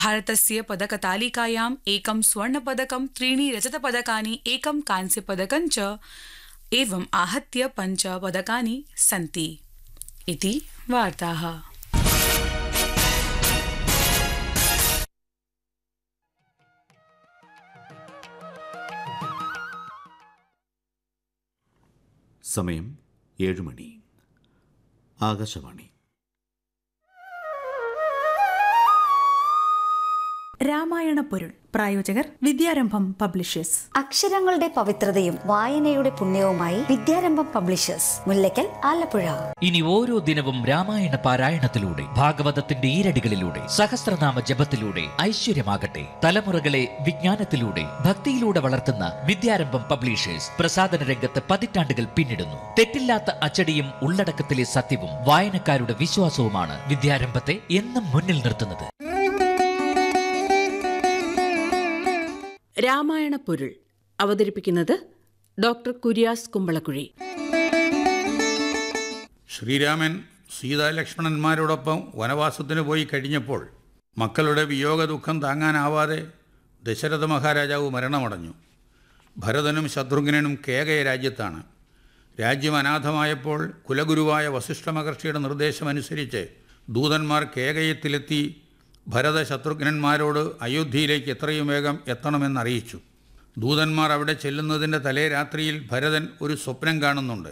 भारतस्य पदकतालिकायाम् एकं स्वर्णपदकं त्रीणि रजतपदकानि एकं कांस्यपदकं च एवम् आहत्य पञ्च पदकानि सन्ति इति वार्ताः സമയം ഏഴ് മണി ആകാശവാണി രാമായണ പൊരുൾ പ്രായോജകർ വിദ്യാരംഭം പബ്ലിഷേഴ്സ് അക്ഷരങ്ങളുടെ പവിത്രതയും വായനയുടെ പുണ്യവുമായി വിദ്യാരംഭം പബ്ലിഷേഴ്സ് മുല്ലയ്ക്കൽ ആലപ്പുഴ ഇനി ഓരോ ദിനവും രാമായണ പാരായണത്തിലൂടെ ഭാഗവതത്തിന്റെ ഈരടികളിലൂടെ സഹസ്രനാമ ജപത്തിലൂടെ ഐശ്വര്യമാകട്ടെ തലമുറകളെ വിജ്ഞാനത്തിലൂടെ ഭക്തിയിലൂടെ വളർത്തുന്ന വിദ്യാരംഭം പബ്ലിഷേഴ്സ് പ്രസാദന രംഗത്ത് പതിറ്റാണ്ടുകൾ പിന്നിടുന്നു തെറ്റില്ലാത്ത അച്ചടിയും ഉള്ളടക്കത്തിലെ സത്യവും വായനക്കാരുടെ വിശ്വാസവുമാണ് വിദ്യാരംഭത്തെ എന്നും മുന്നിൽ നിർത്തുന്നത് രാമായണ പൊരുൾ അവതരിപ്പിക്കുന്നത് ഡോക്ടർ കുര്യാസ് കുമ്പളക്കുഴി ശ്രീരാമൻ സീതാലക്ഷ്മണന്മാരോടൊപ്പം വനവാസത്തിന് പോയി കഴിഞ്ഞപ്പോൾ മക്കളുടെ വിയോഗ ദുഃഖം താങ്ങാനാവാതെ ദശരഥ മഹാരാജാവ് മരണമടഞ്ഞു ഭരതനും ശത്രുഘ്നനും കേകയ രാജ്യത്താണ് രാജ്യം അനാഥമായപ്പോൾ കുലഗുരുവായ വസിഷ്ഠ മഹർഷിയുടെ നിർദ്ദേശമനുസരിച്ച് ദൂതന്മാർ കേകയത്തിലെത്തി ഭരത ശത്രുഘ്നന്മാരോട് അയോധ്യയിലേക്ക് എത്രയും വേഗം എത്തണമെന്നറിയിച്ചു ദൂതന്മാർ അവിടെ ചെല്ലുന്നതിൻ്റെ തലേ രാത്രിയിൽ ഭരതൻ ഒരു സ്വപ്നം കാണുന്നുണ്ട്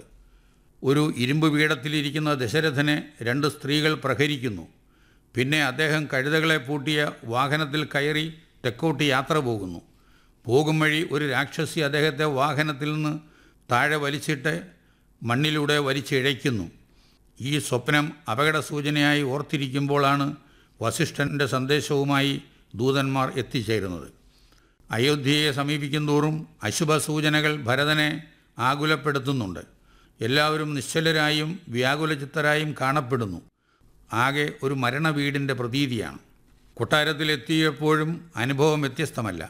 ഒരു ഇരുമ്പ് പീഠത്തിലിരിക്കുന്ന ദശരഥനെ രണ്ട് സ്ത്രീകൾ പ്രഹരിക്കുന്നു പിന്നെ അദ്ദേഹം കഴുതകളെ പൂട്ടിയ വാഹനത്തിൽ കയറി തെക്കോട്ട് യാത്ര പോകുന്നു പോകും വഴി ഒരു രാക്ഷസി അദ്ദേഹത്തെ വാഹനത്തിൽ നിന്ന് താഴെ വലിച്ചിട്ട് മണ്ണിലൂടെ വലിച്ചിഴയ്ക്കുന്നു ഈ സ്വപ്നം അപകട സൂചനയായി ഓർത്തിരിക്കുമ്പോഴാണ് വസിഷ്ഠൻ്റെ സന്ദേശവുമായി ദൂതന്മാർ എത്തിച്ചേരുന്നത് അയോധ്യയെ സമീപിക്കും തോറും അശുഭ സൂചനകൾ ഭരതനെ ആകുലപ്പെടുത്തുന്നുണ്ട് എല്ലാവരും നിശ്ചലരായും വ്യാകുലചിത്തരായും കാണപ്പെടുന്നു ആകെ ഒരു മരണവീടിൻ്റെ പ്രതീതിയാണ് കൊട്ടാരത്തിലെത്തിയപ്പോഴും അനുഭവം വ്യത്യസ്തമല്ല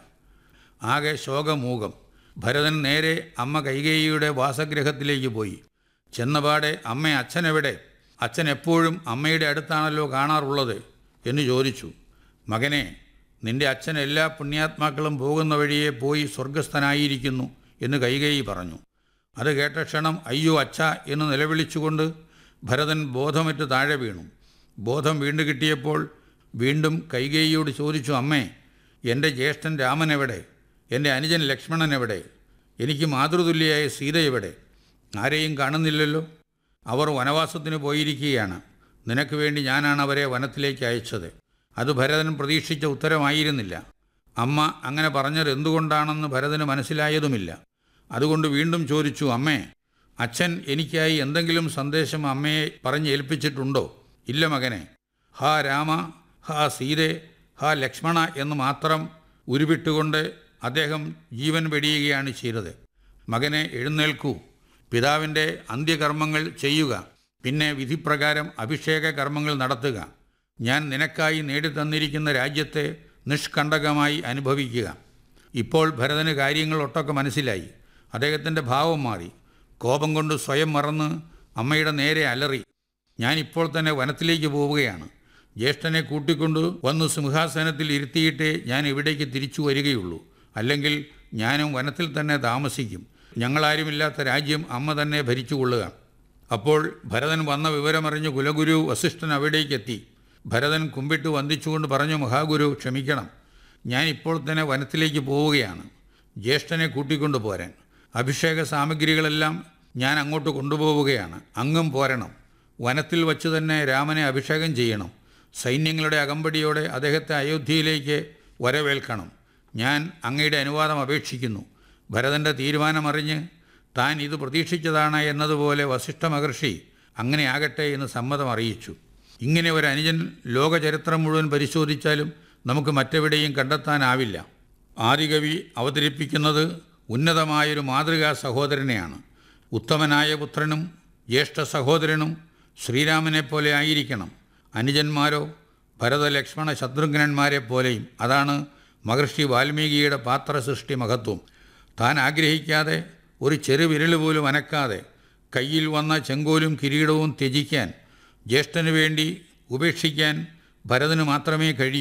ആകെ ശോകമൂകം ഭരതൻ നേരെ അമ്മ കൈകേയിയുടെ വാസഗ്രഹത്തിലേക്ക് പോയി ചെന്നപാടെ അമ്മ അച്ഛനെവിടെ അച്ഛൻ എപ്പോഴും അമ്മയുടെ അടുത്താണല്ലോ കാണാറുള്ളത് എന്ന് ചോദിച്ചു മകനെ നിന്റെ അച്ഛൻ എല്ലാ പുണ്യാത്മാക്കളും പോകുന്ന വഴിയെ പോയി സ്വർഗസ്ഥനായിരിക്കുന്നു എന്ന് കൈകേയി പറഞ്ഞു അത് കേട്ട ക്ഷണം അയ്യോ അച്ഛ എന്ന് നിലവിളിച്ചുകൊണ്ട് ഭരതൻ ബോധമറ്റ് താഴെ വീണു ബോധം വീണ്ടു കിട്ടിയപ്പോൾ വീണ്ടും കൈകേയിയോട് ചോദിച്ചു അമ്മേ എൻ്റെ ജ്യേഷ്ഠൻ രാമൻ എവിടെ എൻ്റെ അനുജൻ ലക്ഷ്മണൻ എവിടെ എനിക്ക് മാതൃതുല്യയായ സീത എവിടെ ആരെയും കാണുന്നില്ലല്ലോ അവർ വനവാസത്തിന് പോയിരിക്കുകയാണ് നിനക്ക് വേണ്ടി ഞാനാണ് അവരെ വനത്തിലേക്ക് അയച്ചത് അത് ഭരതൻ പ്രതീക്ഷിച്ച ഉത്തരമായിരുന്നില്ല അമ്മ അങ്ങനെ പറഞ്ഞത് എന്തുകൊണ്ടാണെന്ന് ഭരതന് മനസ്സിലായതുമില്ല അതുകൊണ്ട് വീണ്ടും ചോദിച്ചു അമ്മേ അച്ഛൻ എനിക്കായി എന്തെങ്കിലും സന്ദേശം അമ്മയെ പറഞ്ഞേൽപ്പിച്ചിട്ടുണ്ടോ ഇല്ല മകനെ ഹാ രാമ ഹാ സീതെ ഹാ ലക്ഷ്മണ എന്ന് മാത്രം ഉരുവിട്ടുകൊണ്ട് അദ്ദേഹം ജീവൻ വെടിയുകയാണ് ചെയ്തത് മകനെ എഴുന്നേൽക്കൂ പിതാവിൻ്റെ അന്ത്യകർമ്മങ്ങൾ ചെയ്യുക പിന്നെ വിധിപ്രകാരം അഭിഷേക കർമ്മങ്ങൾ നടത്തുക ഞാൻ നിനക്കായി നേടിത്തന്നിരിക്കുന്ന രാജ്യത്തെ നിഷ്കണ്ടകമായി അനുഭവിക്കുക ഇപ്പോൾ ഭരതന് കാര്യങ്ങൾ ഒട്ടൊക്കെ മനസ്സിലായി അദ്ദേഹത്തിൻ്റെ ഭാവം മാറി കോപം കൊണ്ട് സ്വയം മറന്ന് അമ്മയുടെ നേരെ അലറി ഞാൻ ഇപ്പോൾ തന്നെ വനത്തിലേക്ക് പോവുകയാണ് ജ്യേഷ്ഠനെ കൂട്ടിക്കൊണ്ട് വന്ന് സിംഹാസനത്തിൽ ഇരുത്തിയിട്ടേ ഞാൻ ഇവിടേക്ക് തിരിച്ചു വരികയുള്ളൂ അല്ലെങ്കിൽ ഞാനും വനത്തിൽ തന്നെ താമസിക്കും ഞങ്ങളാരുമില്ലാത്ത രാജ്യം അമ്മ തന്നെ ഭരിച്ചുകൊള്ളുക അപ്പോൾ ഭരതൻ വന്ന വിവരമറിഞ്ഞ് കുലഗുരു വസിഷ്ഠൻ അവിടേക്കെത്തി ഭരതൻ കുമ്പിട്ട് വന്ദിച്ചുകൊണ്ട് പറഞ്ഞു മഹാഗുരു ക്ഷമിക്കണം ഞാൻ ഇപ്പോൾ തന്നെ വനത്തിലേക്ക് പോവുകയാണ് ജ്യേഷ്ഠനെ കൂട്ടിക്കൊണ്ടു പോരാൻ അഭിഷേക സാമഗ്രികളെല്ലാം ഞാൻ അങ്ങോട്ട് കൊണ്ടുപോവുകയാണ് അങ്ങും പോരണം വനത്തിൽ വച്ച് തന്നെ രാമനെ അഭിഷേകം ചെയ്യണം സൈന്യങ്ങളുടെ അകമ്പടിയോടെ അദ്ദേഹത്തെ അയോധ്യയിലേക്ക് വരവേൽക്കണം ഞാൻ അങ്ങയുടെ അനുവാദം അപേക്ഷിക്കുന്നു ഭരതൻ്റെ തീരുമാനമറിഞ്ഞ് താൻ ഇത് പ്രതീക്ഷിച്ചതാണ് എന്നതുപോലെ വസിഷ്ഠ മഹർഷി അങ്ങനെ ആകട്ടെ എന്ന് സമ്മതം അറിയിച്ചു ഇങ്ങനെ ഒരു അനുജൻ ലോകചരിത്രം മുഴുവൻ പരിശോധിച്ചാലും നമുക്ക് മറ്റെവിടെയും കണ്ടെത്താനാവില്ല ആദികവി അവതരിപ്പിക്കുന്നത് ഉന്നതമായൊരു മാതൃകാ സഹോദരനെയാണ് ഉത്തമനായ പുത്രനും ജ്യേഷ്ഠ സഹോദരനും ശ്രീരാമനെ പോലെ ആയിരിക്കണം അനുജന്മാരോ ഭരത ലക്ഷ്മണ ശത്രുഘ്നന്മാരെ പോലെയും അതാണ് മഹർഷി വാൽമീകിയുടെ പാത്രസൃഷ്ടി മഹത്വം താൻ ആഗ്രഹിക്കാതെ ഒരു ചെറുവിരൽ പോലും അനക്കാതെ കയ്യിൽ വന്ന ചെങ്കോലും കിരീടവും ത്യജിക്കാൻ ജ്യേഷ്ഠനു വേണ്ടി ഉപേക്ഷിക്കാൻ ഭരതന് മാത്രമേ കഴിയൂ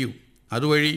അതുവഴി